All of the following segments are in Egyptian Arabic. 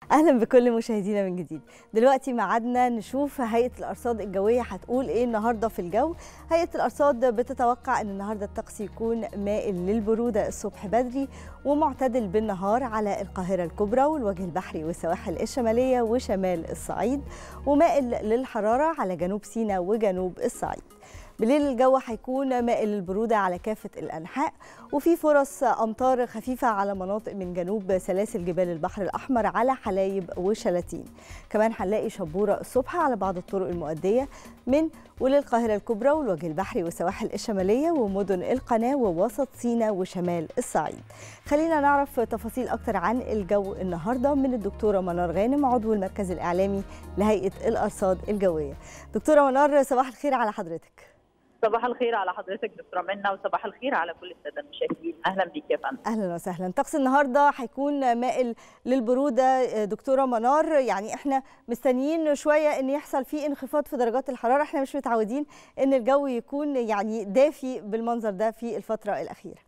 اهلا بكل مشاهدينا من جديد دلوقتي ميعادنا نشوف هيئه الارصاد الجويه هتقول ايه النهارده في الجو هيئه الارصاد بتتوقع ان النهارده الطقس يكون مائل للبروده الصبح بدري ومعتدل بالنهار على القاهره الكبرى والوجه البحري والسواحل الشماليه وشمال الصعيد ومائل للحراره على جنوب سيناء وجنوب الصعيد بالليل الجو هيكون مائل للبرودة على كافة الأنحاء وفي فرص أمطار خفيفة على مناطق من جنوب سلاسل جبال البحر الأحمر على حلايب وشلاتين كمان هنلاقي شبورة الصبح على بعض الطرق المؤدية من وللقاهرة الكبرى والوجه البحري والسواحل الشمالية ومدن القناة ووسط سيناء وشمال الصعيد خلينا نعرف تفاصيل أكتر عن الجو النهاردة من الدكتورة منار غانم عضو المركز الإعلامي لهيئة الأرصاد الجوية دكتورة منار صباح الخير على حضرتك صباح الخير على حضرتك دكتوره منى وصباح الخير على كل الساده المشاهدين اهلا بيك يا فندم اهلا وسهلا طقس النهارده هيكون مائل للبروده دكتوره منار يعني احنا مستنيين شويه ان يحصل فيه انخفاض في درجات الحراره احنا مش متعودين ان الجو يكون يعني دافي بالمنظر ده في الفتره الاخيره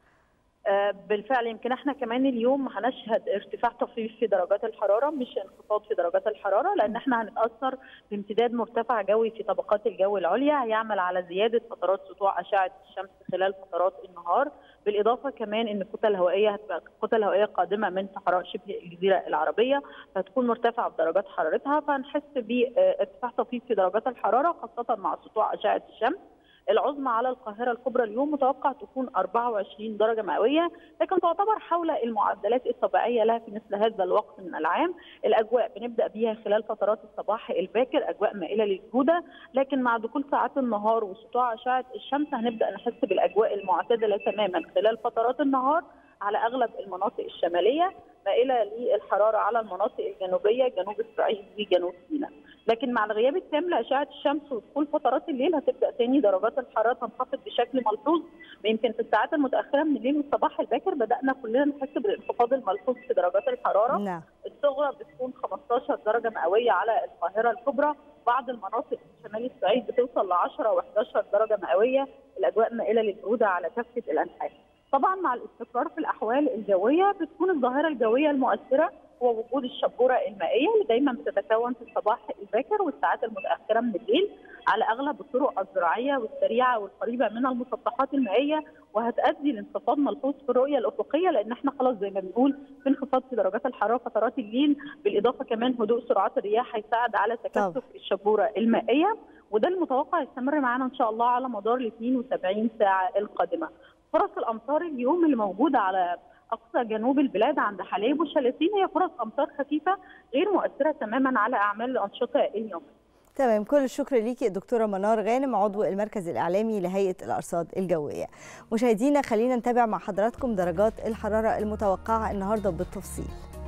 بالفعل يمكن احنا كمان اليوم هنشهد ارتفاع طفيف في درجات الحراره مش انخفاض في درجات الحراره لان احنا هنتاثر بامتداد مرتفع جوي في طبقات الجو العليا هيعمل على زياده فترات سطوع اشعه الشمس خلال فترات النهار بالاضافه كمان ان الكتل الهوائيه هتبقى كتل هوائيه قادمه من صحراء شبه الجزيره العربيه فهتكون مرتفعه بدرجات حرارتها فهنحس بارتفاع طفيف في درجات الحراره خاصه مع سطوع اشعه الشمس العظمى على القاهره الكبرى اليوم متوقع تكون 24 درجه مئويه لكن تعتبر حول المعدلات الطبيعيه لها في مثل هذا الوقت من العام الاجواء بنبدا بيها خلال فترات الصباح الباكر اجواء مائله للجوده لكن مع دخول ساعات النهار وسطوع اشعه الشمس هنبدا نحس بالاجواء المعتدله تماما خلال فترات النهار على اغلب المناطق الشماليه مائله للحراره على المناطق الجنوبيه جنوب الصعيد وجنوب سيناء لكن مع الغياب التام لاشعه الشمس ودخول فترات الليل هتبدا تاني درجات الحراره تنخفض بشكل ملحوظ ويمكن في الساعات المتاخره من الليل والصباح الباكر بدانا كلنا نحس بالانخفاض الملحوظ في درجات الحراره نعم. الصغرى بتكون 15 درجه مئويه على القاهره الكبرى بعض المناطق في شمال الصعيد بتوصل ل 10 و11 درجه مئويه الاجواء مائله للبروده على كافه الانحاء طبعا مع الاستقرار في الاحوال الجويه بتكون الظاهره الجويه المؤثره هو وجود الشبوره المائيه اللي دايما بتتكون في الصباح الباكر والساعات المتاخره من الليل على اغلب الطرق الزراعيه والسريعه والقريبه من المسطحات المائيه وهتؤدي لانخفاض ملحوظ في الرؤيه الافقيه لان احنا خلاص زي ما بنقول في انخفاض في درجات الحراره فترات الليل بالاضافه كمان هدوء سرعات الرياح هيساعد على تكثف الشبوره المائيه وده المتوقع يستمر معانا ان شاء الله على مدار ال 72 ساعه القادمه. فرص الامطار اليوم اللي موجوده على اقصى جنوب البلاد عند حلايب وشلاتين هي فرص امطار خفيفه غير مؤثره تماما على اعمال الانشطه اليوميه. تمام كل الشكر ليكي دكتوره منار غانم عضو المركز الاعلامي لهيئه الارصاد الجويه. مشاهدينا خلينا نتابع مع حضراتكم درجات الحراره المتوقعه النهارده بالتفصيل.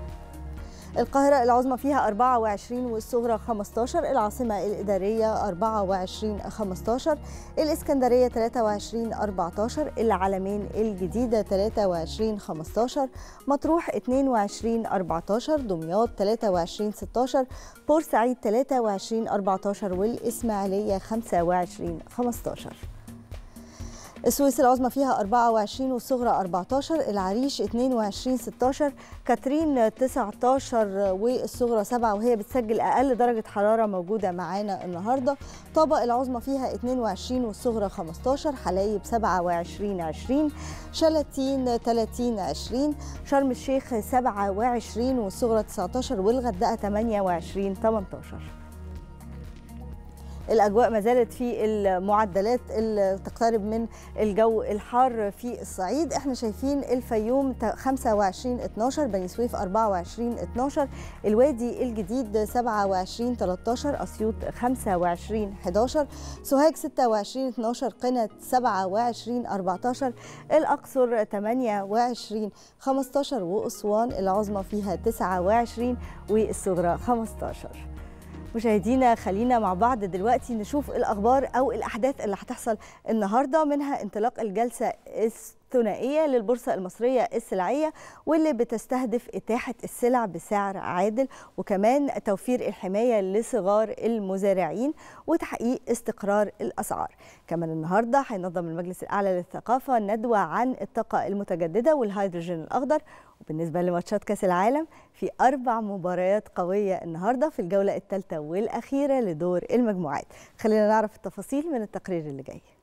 القاهرة العظمى فيها 24 والصغرى 15 العاصمة الإدارية 24 15 الإسكندرية 23 14 العلمين الجديدة 23 15 مطروح 22 14 دمياط 23 16 بورسعيد 23 14 والإسماعيلية 25 15 السويس العظمى فيها 24 والصغرى 14 العريش 22 16 كاترين 19 والصغرى 7 وهي بتسجل اقل درجه حراره موجوده معانا النهارده طابق العظمى فيها 22 والصغرى 15 حلايب 27 20 شلاتين 30 20 شرم الشيخ 27 والصغرى 19 والغردقه 28 18 الاجواء ما زالت في المعدلات اللي تقترب من الجو الحار في الصعيد احنا شايفين الفيوم 25 12 بني سويف 24 12 الوادي الجديد 27 13 اسيوط 25 11 سوهاج 26 12 قنا 27 14 الاقصر 28 15 واسوان العظمى فيها 29 والصغرى 15 مشاهدينا خلينا مع بعض دلوقتي نشوف الاخبار او الاحداث اللي هتحصل النهارده منها انطلاق الجلسه الثنائيه للبورصه المصريه السلعيه واللي بتستهدف اتاحه السلع بسعر عادل وكمان توفير الحمايه لصغار المزارعين وتحقيق استقرار الاسعار. كمان النهارده هينظم المجلس الاعلى للثقافه ندوه عن الطاقه المتجدده والهيدروجين الاخضر وبالنسبة لماتشات كأس العالم في أربع مباريات قوية النهاردة في الجولة الثالثة والأخيرة لدور المجموعات خلينا نعرف التفاصيل من التقرير اللي جاي